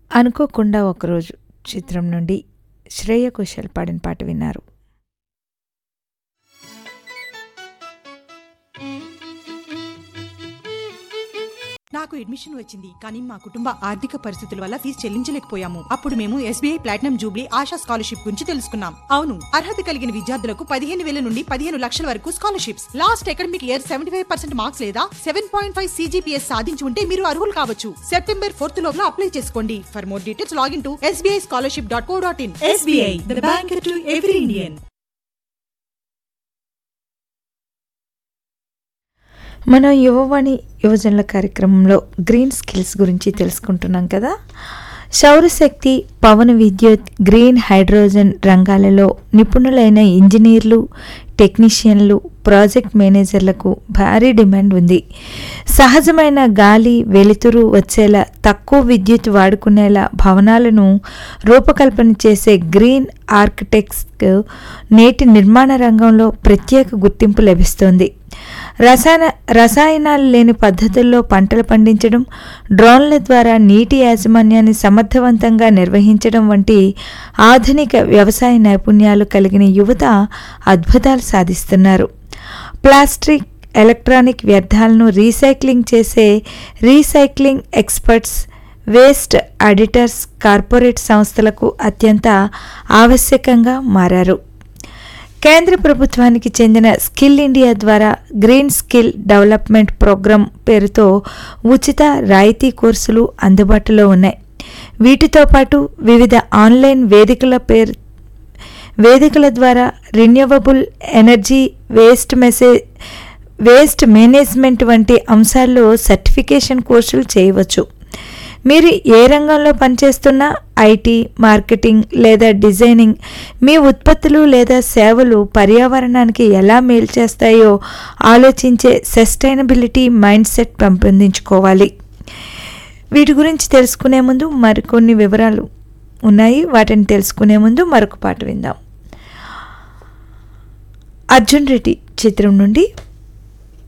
అనుకోకుండా ఒకరోజు చిత్రం నుండి శ్రేయ ఘోషాల్ పాడిన పాట విన్నారు నాకు అడ్మిషన్ వచ్చింది కానీ మా కుటుంబ ఆర్థిక పరిస్థితుల వల్ల ఫీజు చెల్లించలేకపోయాము అప్పుడు మేము SBI platinum jubilee Asha scholarship గురించి తెలుసుకున్నాం అవును అర్హత కలిగిన విద్యార్థులకు పదిహేను వేల నుండి పదిహేను లక్షల వరకు scholarships last academic year seventy five percent marks లేదా సెవెన్ పాయింట్ ఫైవ్ సీజీపీఎస్ సాధించి ఉంటే మీరు అర్హులు కావచ్చు సెప్టెంబర్ ఫోర్త్ లోపల అప్లై చేసుకోండి for more details login to SBI scholarship dot co dot in SBI the bank to every Indian మనం యువవాణి యువజనుల కార్యక్రమంలో గ్రీన్ స్కిల్స్ గురించి తెలుసుకుంటున్నాం కదా సౌరశక్తి పవన విద్యుత్ గ్రీన్ హైడ్రోజన్ రంగాలలో నిపుణులైన ఇంజనీర్లు టెక్నీషియన్లు ప్రాజెక్ట్ మేనేజర్లకు భారీ డిమాండ్ ఉంది సహజమైన గాలి వెలుతురు వచ్చేలా తక్కువ విద్యుత్ వాడుకునేలా భవనాలను రూపకల్పన చేసే గ్రీన్ ఆర్కిటెక్ట్స్కు నేటి నిర్మాణ రంగంలో ప్రత్యేక గుర్తింపు లభిస్తోంది రసాయన రసాయనాలు లేని పద్ధతుల్లో పంటలు పండించడం డ్రోన్ల ద్వారా నీటి యాజమాన్యాన్ని సమర్థవంతంగా నిర్వహించడం వంటి ఆధునిక వ్యవసాయ నైపుణ్యాలు కలిగిన యువత అద్భుతాలు సాధిస్తున్నారు ప్లాస్టిక్ ఎలక్ట్రానిక్ వ్యర్థాలను రీసైక్లింగ్ చేసే recycling experts waste auditors corporate సంస్థలకు అత్యంత ఆవశ్యకంగా మారారు కేంద్ర ప్రభుత్వానికి చెందిన స్కిల్ ఇండియా ద్వారా గ్రీన్ స్కిల్ డెవలప్మెంట్ ప్రోగ్రాం పేరుతో ఉచిత రాయితీ కోర్సులు అందుబాటులో ఉన్నాయి వీటితో పాటు వివిధ ఆన్లైన్ వేదికల పేరు వేదికల ద్వారా renewable energy waste message waste management వంటి అంశాల్లో సర్టిఫికేషన్ కోర్సులు చేయవచ్చు మీరు ఏ రంగంలో పనిచేస్తున్నా ఐటీ మార్కెటింగ్ లేదా డిజైనింగ్ మీ ఉత్పత్తులు లేదా సేవలు పర్యావరణానికి ఎలా మేలు చేస్తాయో ఆలోచించే సస్టైనబిలిటీ మైండ్ సెట్ పెంపొందించుకోవాలి వీటి గురించి తెలుసుకునే ముందు మరికొన్ని వివరాలు ఉన్నాయి వాటిని తెలుసుకునే ముందు మరొక పాట విందాం అర్జున్ రెడ్డి చిత్రం నుండి